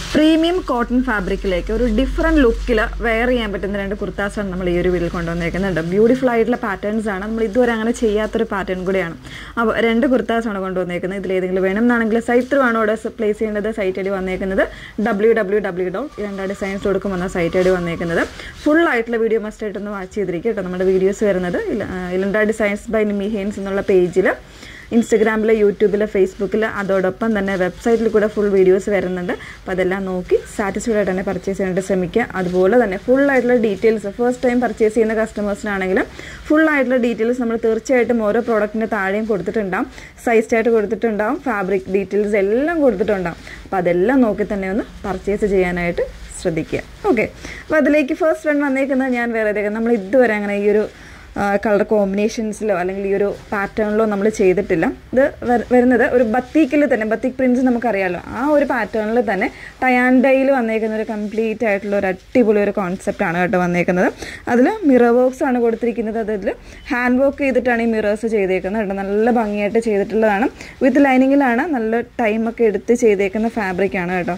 premium cotton ഫാബ്രിക്കിലേക്ക് ഒരു different ലുക്കിൽ wear ചെയ്യാൻ പറ്റുന്ന രണ്ട് കുർത്താസാണ് നമ്മൾ ഈ ഒരു വീഡിയോയിൽ കൊണ്ടുവന്നേക്കുന്നുണ്ട് ബ്യൂട്ടിഫുൾ ആയിട്ടുള്ള പാറ്റേൺസ് ആണ് നമ്മൾ ഇതുവരെ അങ്ങനെ ചെയ്യാത്തൊരു പാറ്റേൺ കൂടിയാണ് അപ്പോൾ രണ്ട് കുർത്താസാണ് കൊണ്ടുവന്നേക്കുന്നത് ഇതിൽ ഏതെങ്കിലും വേണം എന്നാണെങ്കിൽ സൈറ്റ് ത്രൂ ആണ് ഓർഡേഴ്സ് പ്ലേസ് ചെയ്യേണ്ടത് സൈറ്റ് ഐ ഡി വന്നേക്കുന്നത് ഡബ്ല്യൂ ഡബ്ല്യൂ ഡബ്ല്യൂ ഡോട്ട് രണ്ട് ഡിസൈൻസ് കൊടുക്കും വന്ന സൈറ്റ് ഐ ഡി വന്നേക്കുന്നത് ഫുൾ ആയിട്ടുള്ള വീഡിയോ മസ്റ്റ് ആയിട്ടൊന്ന് വാച്ച് ചെയ്തിരിക്കും കേട്ടോ നമ്മുടെ വീഡിയോസ് വരുന്നത് ഇലണ്ട ഡിസൈൻസ് ബൈ നിമി ഹെയിൻസ് എന്നുള്ള പേജിൽ ഇൻസ്റ്റഗ്രാമിൽ യൂട്യൂബിൽ ഫേസ്ബുക്കിൽ അതോടൊപ്പം തന്നെ വെബ്സൈറ്റിൽ കൂടെ ഫുൾ വീഡിയോസ് വരുന്നുണ്ട് അപ്പോൾ അതെല്ലാം നോക്കി സാറ്റിസ്ഫൈഡ് ആയിട്ട് തന്നെ പർച്ചേസ് ചെയ്യാനായിട്ട് ശ്രമിക്കുക അതുപോലെ തന്നെ ഫുൾ ആയിട്ടുള്ള ഡീറ്റെയിൽസ് ഫസ്റ്റ് ടൈം പർച്ചേസ് ചെയ്യുന്ന കസ്റ്റമേഴ്സിനാണെങ്കിലും ഫുൾ ആയിട്ടുള്ള ഡീറ്റെയിൽസ് നമ്മൾ തീർച്ചയായിട്ടും ഓരോ പ്രോഡക്റ്റിൻ്റെ താഴെയും കൊടുത്തിട്ടുണ്ടാവും സൈസ് ചാർട്ട് കൊടുത്തിട്ടുണ്ടാവും ഫാബ്രിക് ഡീറ്റെയിൽസ് എല്ലാം കൊടുത്തിട്ടുണ്ടാവും അപ്പോൾ അതെല്ലാം നോക്കി തന്നെ ഒന്ന് പർച്ചേസ് ചെയ്യാനായിട്ട് ശ്രദ്ധിക്കുക ഓക്കെ അപ്പോൾ അതിലേക്ക് ഫസ്റ്റ് വൺ വന്നേക്കുന്നത് ഞാൻ വേറെ നമ്മൾ ഇതുവരെ അങ്ങനെ ഈ ഒരു കളർ കോമ്പിനേഷൻസിലോ അല്ലെങ്കിൽ ഈ ഒരു പാറ്റേണിലോ നമ്മൾ ചെയ്തിട്ടില്ല ഇത് വരുന്നത് ഒരു ബത്തീക്കിൽ തന്നെ ബത്തീക് പ്രിൻസ് നമുക്കറിയാമല്ലോ ആ ഒരു പാറ്റേണിൽ തന്നെ ടയാൻഡയിൽ വന്നേക്കുന്ന ഒരു കംപ്ലീറ്റ് ആയിട്ടുള്ള ഒരു അടിപൊളി ഒരു കോൺസെപ്റ്റാണ് കേട്ടോ വന്നേക്കുന്നത് അതിൽ മിറർ വർക്ക്സ് ആണ് കൊടുത്തിരിക്കുന്നത് അതിൽ ഹാൻഡ് വർക്ക് ചെയ്തിട്ടാണ് ഈ മിറേഴ്സ് ചെയ്തേക്കുന്നത് കേട്ടോ നല്ല ഭംഗിയായിട്ട് ചെയ്തിട്ടുള്ളതാണ് വിത്ത് ലൈനിങ്ങിലാണ് നല്ല ടൈമൊക്കെ എടുത്ത് ചെയ്തേക്കുന്ന ഫാബ്രിക്കാണ് കേട്ടോ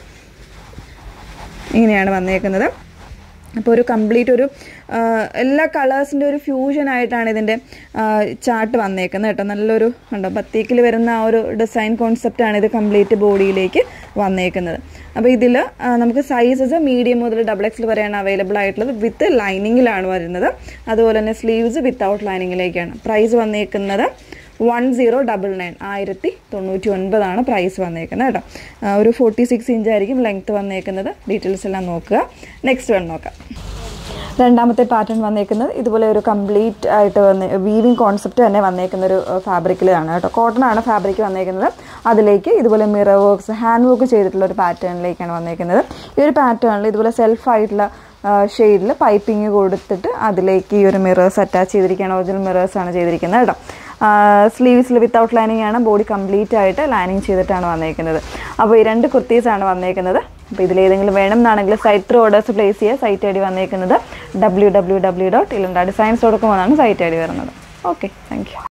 ഇങ്ങനെയാണ് വന്നേക്കുന്നത് അപ്പോൾ ഒരു കംപ്ലീറ്റ് ഒരു എല്ലാ കളേഴ്സിൻ്റെ ഒരു ഫ്യൂഷൻ ആയിട്ടാണ് ഇതിൻ്റെ ചാർട്ട് വന്നേക്കുന്നത് കേട്ടോ നല്ലൊരു ഉണ്ടോ ബത്തീക്കിൽ വരുന്ന ആ ഒരു ഡിസൈൻ കോൺസെപ്റ്റാണ് ഇത് കംപ്ലീറ്റ് ബോഡിയിലേക്ക് വന്നേക്കുന്നത് അപ്പോൾ ഇതിൽ നമുക്ക് സൈസസ് മീഡിയം മുതൽ ഡബിൾ എക്സിൽ വരെയാണ് അവൈലബിൾ ആയിട്ടുള്ളത് വിത്ത് ലൈനിങ്ങിലാണ് വരുന്നത് അതുപോലെ തന്നെ സ്ലീവ്സ് വിത്തൗട്ട് ലൈനിങ്ങിലേക്കാണ് പ്രൈസ് വന്നേക്കുന്നത് വൺ സീറോ ഡബിൾ നയൻ ആയിരത്തി തൊണ്ണൂറ്റി ഒൻപതാണ് പ്രൈസ് വന്നേക്കുന്നത് കേട്ടോ ഒരു ഫോർട്ടി സിക്സ് ഇഞ്ച് ആയിരിക്കും ലെങ്ത്ത് വന്നേക്കുന്നത് ഡീറ്റെയിൽസ് എല്ലാം നോക്കുക നെക്സ്റ്റ് വൺ നോക്കാം രണ്ടാമത്തെ പാറ്റേൺ വന്നേക്കുന്നത് ഇതുപോലെ ഒരു കംപ്ലീറ്റ് ആയിട്ട് വന്ന് വീവിങ് കോൺസെപ്റ്റ് തന്നെ വന്നേക്കുന്ന ഒരു ഫാബ്രിക്കിലാണ് കേട്ടോ കോട്ടൺ ആണ് ഫാബ്രിക് വന്നേക്കുന്നത് അതിലേക്ക് ഇതുപോലെ മിറർ വർക്ക്സ് ഹാൻഡ് വർക്ക് ചെയ്തിട്ടുള്ള ഒരു പാറ്റേണിലേക്കാണ് വന്നേക്കുന്നത് ഈ ഒരു പാറ്റേണിൽ ഇതുപോലെ സെൽഫായിട്ടുള്ള ഷെയ്ഡിൽ പൈപ്പിംഗ് കൊടുത്തിട്ട് അതിലേക്ക് ഈ ഒരു മിറേഴ്സ് അറ്റാച്ച് ചെയ്തിരിക്കുകയാണ് ഒറിജിനൽ മിറേഴ്സ് ആണ് ചെയ്തിരിക്കുന്നത് കേട്ടോ സ്ലീവ്സിൽ വിത്തൗട്ട് ലൈനിങ് ആണ് ബോഡി കംപ്ലീറ്റ് ആയിട്ട് ലൈനിങ് ചെയ്തിട്ടാണ് വന്നേക്കുന്നത് അപ്പോൾ ഈ രണ്ട് കുർത്തീസാണ് വന്നേക്കുന്നത് അപ്പോൾ ഇതിലേതെങ്കിലും വേണം എന്നാണെങ്കിൽ സൈറ്റ് ത്രൂ ഓർഡേഴ്സ് പ്ലേസ് ചെയ്യുക സൈറ്റ് ഐ ഡി വന്നേക്കുന്നത് W W W dot Ilanda designs dot com എന്നാണ് സൈറ്റ് ഐ ഡി വരുന്നത് ഓക്കെ താങ്ക് യു